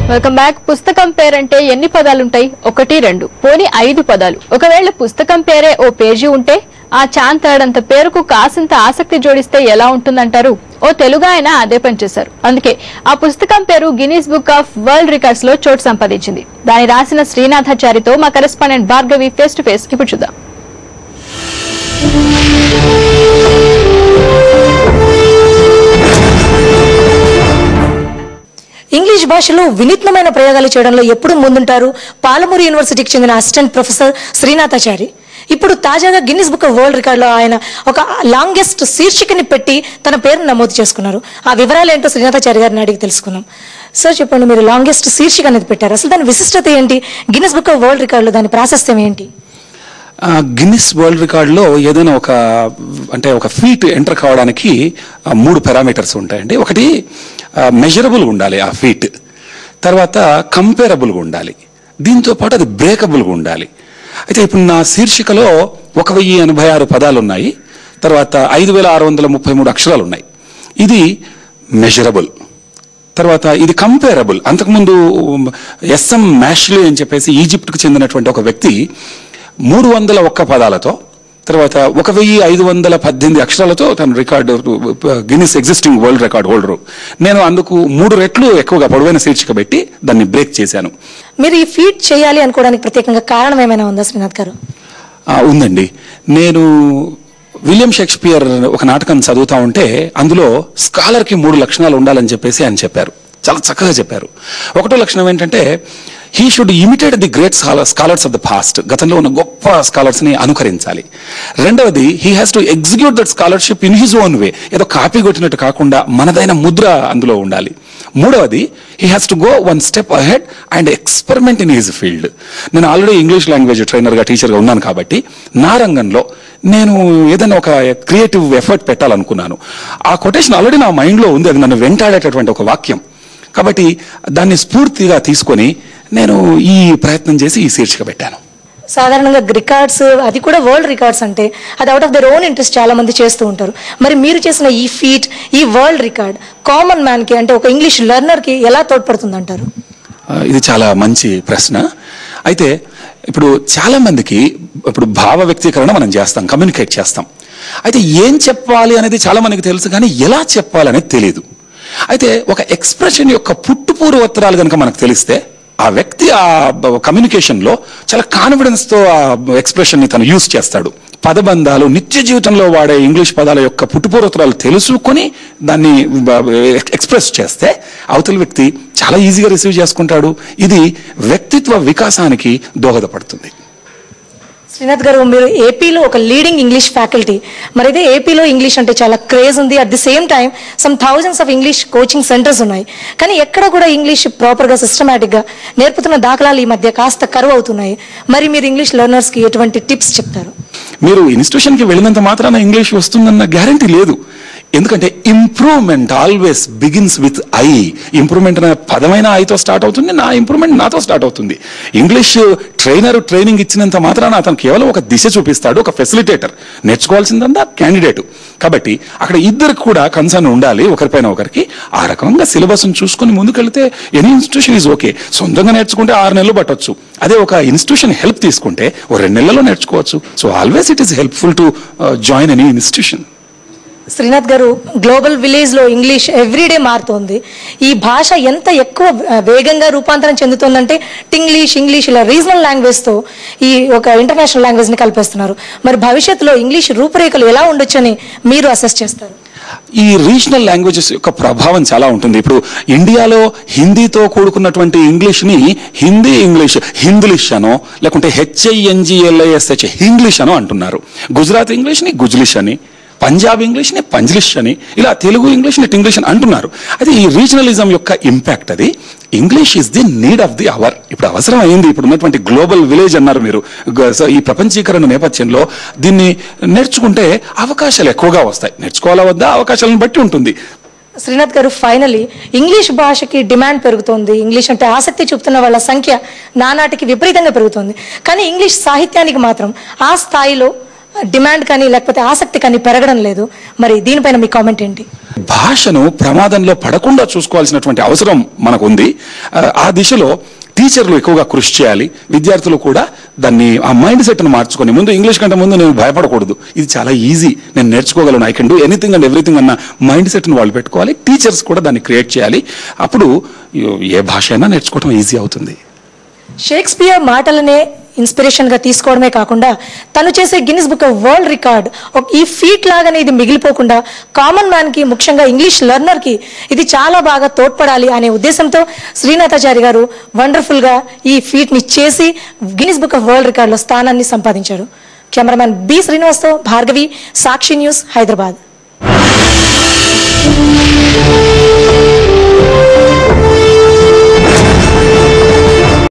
welcome back పుస్తకం పేరంటే ఎన్ని పదాలుంటాయి ఒకటి రెండు పోని ఐదు పదాలు ఒకవేళ పుస్తకం పేరే ఓ పేజీ ఉంటే ఆ చాంతాడంత పేరుకు కాసింత ఆసక్తి జోడిస్తే ఎలా ఉంటుందంటారు ఓ తెలుగు ఆయన అదే పనిచేశారు అందుకే ఆ పుస్తకం పేరు Guinness book of world records లో చోటు సంపాదించింది దాని రాసిన శ్రీనాథాచారితో మా correspondent Bhargavi face to face ఇప్పుడు చూద్దాం ఇంగ్లీష్ భాషలో వినూత్నమైన ప్రయోగాలు చేయడంలో ఎప్పుడు ముందుంటారు పాలమూరు యూనివర్సిటీకి చెందిన అసిస్టెంట్ ప్రొఫెసర్ శ్రీనాథాచారి ఇప్పుడు తాజాగా గిన్నిస్ బుక్ ఆఫ్ వరల్డ్ రికార్డులో ఆయన ఒక లాంగెస్ట్ శీర్షికని పెట్టి తన పేరును నమోదు చేసుకున్నారు ఆ వివరాలు ఏంటో శ్రీనాథాచారి గారిని అడిగి తెలుసుకున్నాం సార్ చెప్పండి మీరు లాంగెస్ట్ శీర్షిక అనేది పెట్టారు అసలు దాని విశిష్టత ఏంటి గిన్నిస్ బుక్ ఆఫ్ వరల్డ్ రికార్డులో దాని ప్రాశస్త్యం ఏంటి ఆ, గిన్నిస్ వరల్డ్ రికార్డులో ఏదైనా ఒక అంటే ఒక ఫీట్ ఎంటర్ కావడానికి ఆ, మూడు పారామీటర్స్ ఉంటాయండి ఒకటి మెజరబుల్ ఉండాలి ఆ ఫీట్ తర్వాత కంపేరబుల్గా ఉండాలి దీంతో పాటు అది బ్రేకబుల్గా ఉండాలి అయితే ఇప్పుడు నా శీర్షికలో ఒక వెయ్యి ఎనభై ఆరు పదాలు ఉన్నాయి తర్వాత ఐదు వేల ఆరు వందల ముప్పై మూడు అక్షరాలు ఉన్నాయి ఇది మెజరబుల్ తర్వాత ఇది కంపేరబుల్ అంతకుముందు ఎస్ఎం మ్యాష్లీ అని చెప్పేసి ఈజిప్ట్కు చెందినటువంటి ఒక వ్యక్తి మూడు వందల ఒక్క పదాలతో తర్వాత ఒక వెయ్యి ఐదు వందల పద్దెనిమిది అక్షరాలతో తన record Guinness existing world record holder నేను అందుకు మూడు రెట్లు ఎక్కువగా పొడవైన శీర్షిక పెట్టి దాన్ని బ్రేక్ చేశాను మీరు ఈ ఫీట్ చేయాలి అనుకోవడానికి ప్రత్యేకంగా కారణం ఏమైనా ఉందా శ్రీనాథ్ గారు ఆ, ఉందండి నేను విలియం షేక్స్పియర్ ఒక నాటకం చదువుతా ఉంటే అందులో స్కాలర్ కి మూడు లక్షణాలు ఉండాలని చెప్పేసి ఆయన చెప్పారు చాలా చక్కగా చెప్పారు ఒకటో లక్షణం ఏంటంటే he should imitate the great scholars of the past గతంలో ఉన్న గొప్ప స్కాలర్స్ ని అనుకరించాలి రెండవది he has to execute that scholarship in his own way ఏదో కాపీ కొట్టినట్టు కాకుండా మనదైన ముద్ర అందులో ఉండాలి మూడవది he has to go one step ahead and experiment in his field నేను ఆల్రెడీ ఇంగ్లీష్ లాంగ్వేజ్ ట్రైనర్గా టీచర్గా ఉన్నాను కాబట్టి నా రంగంలో నేను ఏదైనా ఒక క్రియేటివ్ ఎఫర్ట్ పెట్టాలనుకున్నాను ఆ కొటేషన్ ఆల్రెడీ నా మైండ్లో ఉంది అది నన్ను వెంటాడేటటువంటి ఒక వాక్యం కాబట్టి దాన్ని స్ఫూర్తిగా తీసుకొని నేను ఈ ప్రయత్నం చేసి ఈ శీర్షిక పెట్టాను సాధారణంగా రికార్డ్స్ అది కూడా వరల్డ్ రికార్డ్స్ అంటే అది out of their own interest చాలా మంది చేస్తూ ఉంటారు మరి మీరు చేసిన ఈ ఫీట్ ఈ వరల్డ్ రికార్డ్ కామన్ మ్యాన్ కి అంటే ఒక ఇంగ్లీష్ లెర్నర్ కి ఎలా తోడ్పడుతుంది అంటారు ఆ, ఇది చాలా మంచి ప్రశ్న అయితే ఇప్పుడు చాలా మందికి ఇప్పుడు భావ వ్యక్తీకరణ మనం చేస్తాం కమ్యూనికేట్ చేస్తాం అయితే ఏం చెప్పాలి అనేది చాలా మందికి తెలుసు కానీ ఎలా చెప్పాలి అనేది తెలియదు అయితే ఒక ఎక్స్ప్రెషన్ యొక్క పుట్టు పూర్వోత్తరాలు కనుక మనకు తెలిస్తే ఆ వ్యక్తి ఆ కమ్యూనికేషన్ లో చాలా కాన్ఫిడెన్స్ తో ఆ ఎక్స్ప్రెషన్ ని తను యూజ్ చేస్తాడు పదబంధాలు నిత్య జీవితంలో వాడే ఇంగ్లీష్ పదాల యొక్క పుట్టుపూర్వోత్తరాలు తెలుసుకొని దాన్ని ఎక్స్ప్రెస్ చేస్తే అవతల వ్యక్తి చాలా ఈజీగా రిసీవ్ చేసుకుంటాడు ఇది వ్యక్తిత్వ వికాసానికి దోహదపడుతుంది శ్రీనాథ్ గారు మీరు ఏపీలో ఒక లీడింగ్ ఇంగ్లీష్ ఫ్యాకల్టీ మరి ఇదే ఏపీలో ఇంగ్లీష్ అంటే చాలా క్రేజ్ ఉంది at the same time some thousands of English coaching centres ఉన్నాయి కానీ ఎక్కడ కూడా ఇంగ్లీష్ ప్రాపర్ గా సిస్టమేటిక్ గా నేర్పుతున్న దాఖలాలు ఈ మధ్య కాస్త కరువు అవుతున్నాయి మరి మీరు ఇంగ్లీష్ లెర్నర్స్ కి ఎటువంటి టిప్స్ చెప్తారు మీరు ఇన్స్టిట్యూషన్ కి వెళ్ళినంత మాత్రాన ఇంగ్లీష్ వస్తుందన్న గ్యారంటీ లేదు ఎందుకంటే improvement always begins with I improvement అనే పదమైన ఐతో స్టార్ట్ అవుతుంది నా ఇంప్రూవ్మెంట్ నాతో స్టార్ట్ అవుతుంది ఇంగ్లీష్ ట్రైనర్ ట్రైనింగ్ ఇచ్చినంత మాత్రాన అతను కేవలం ఒక దిశ చూపిస్తాడు ఒక ఫెసిలిటేటర్ నేర్చుకోవాల్సిందంతా క్యాండిడేట్ కాబట్టి అక్కడ ఇద్దరికి కూడా కన్సర్న్ ఉండాలి ఒకరిపైన ఒకరికి ఆ రకంగా సిలబస్ చూసుకొని ముందుకెళ్తే ఎనీ ఇన్స్టిట్యూషన్ ఈజ్ ఓకే సొంతంగా నేర్చుకుంటే ఆరు నెలలు పట్టొచ్చు అదే ఒక ఇన్స్టిట్యూషన్ హెల్ప్ తీసుకుంటే ఓ రెండు నెలల్లో నేర్చుకోవచ్చు so always it is helpful to join any institution Srinath గారు గ్లోబల్ విలేజ్ లో ఇంగ్లీష్ ఎవ్రీడే మారుతోంది ఈ భాష ఎంత ఎక్కువ ఆ, వేగంగా రూపాంతరం చెందుతోందంటే టింగ్లీష్ ఇంగ్లీష్ ఇలా రీజనల్ లాంగ్వేజ్ తో ఈ ఒక ఇంటర్నేషనల్ లాంగ్వేజ్ ని కల్పిస్తున్నారు మరి భవిష్యత్తులో ఇంగ్లీష్ రూపురేఖలు ఎలా ఉండొచ్చని మీరు అసెస్ చేస్తారు ఈ రీజనల్ లాంగ్వేజెస్ యొక్క ప్రభావం చాలా ఉంటుంది ఇప్పుడు ఇండియాలో హిందీతో కూడుకున్నటువంటి ఇంగ్లీష్ ని హిందీ ఇంగ్లీష్ హింద్లిష్ అనో లేకుంటే హెచ్ఐఎన్జిఎల్ఐఎస్హెచ్ హింగ్లీష్ అనో అంటున్నారు గుజరాత్ ఇంగ్లీష్ ని గుజ్లిష్ అని పంజాబ్ ఇంగ్లీష్ ని పంజ్లిష్ అని ఇలా తెలుగు ఇంగ్లీష్ ని టింగ్లీష్ అని అంటున్నారు అయితే ఈ రీజనలిజం యొక్క ఇంపాక్ట్ అది English is the need of the hour ఇప్పుడు అవసరం అయింది ఇప్పుడు ఉన్నటువంటి గ్లోబల్ విలేజ్ అన్నారు మీరు గ- సో ఈ ప్రపంచీకరణ నేపథ్యంలో దీన్ని నేర్చుకుంటే అవకాశాలు ఎక్కువగా వస్తాయి నేర్చుకోవాలా వద్దా అవకాశాలను బట్టి ఉంటుంది శ్రీనాథ్ గారు ఫైనలీ ఇంగ్లీష్ భాషకి డిమాండ్ పెరుగుతోంది ఇంగ్లీష్ అంటే ఆసక్తి చూపుతున్న వాళ్ళ సంఖ్య నానాటికి విపరీతంగా పెరుగుతోంది కానీ ఇంగ్లీష్ సాహిత్యానికి మాత్రం ఆ స్థాయిలో డిమాండ్ కానీ లేకపోతే ఆసక్తి కానీ పెరగడం లేదు మరి దీనిపైన మీ కామెంట్ ఏంటి భాషను ప్రమాదంలో పడకుండా చూసుకోవాల్సినటువంటి అవసరం మనకు ఉంది ఆ, ఆ దిశలో టీచర్లు ఎక్కువగా కృషి చేయాలి విద్యార్థులు కూడా దాన్ని ఆ మైండ్ సెట్ను మార్చుకొని ముందు ఇంగ్లీష్ కంటే ముందు నేను భయపడకూడదు ఇది చాలా ఈజీ నేను నేర్చుకోగలను I can do anything and everything అన్న మైండ్ సెట్ను వాళ్ళు పెట్టుకోవాలి టీచర్స్ కూడా దాన్ని క్రియేట్ చేయాలి అప్పుడు ఏ భాష అయినా నేర్చుకోవడం ఈజీ అవుతుంది షేక్స్పియర్ మాటలనే ఇన్స్పిరేషన్ గా తీసుకోవడమే కాకుండా తను చేసే Guinness book of world record ఒక- ఈ ఫీట్ లాగానే ఇది మిగిలిపోకుండా కామన్ మ్యాన్ కి ముఖ్యంగా ఇంగ్లీష్ లెర్నర్ కి ఇది చాలా బాగా తోడ్పడాలి అనే ఉద్దేశంతో శ్రీనాథాచారి గారు వండర్ఫుల్ గా ఈ ఫీట్ ని చేసి Guinness book of world record లో స్థానాన్ని సంపాదించారు కెమెరామ్యాన్ బి శ్రీనివాస్తో భార్గవి సాక్షి న్యూస్ హైదరాబాద్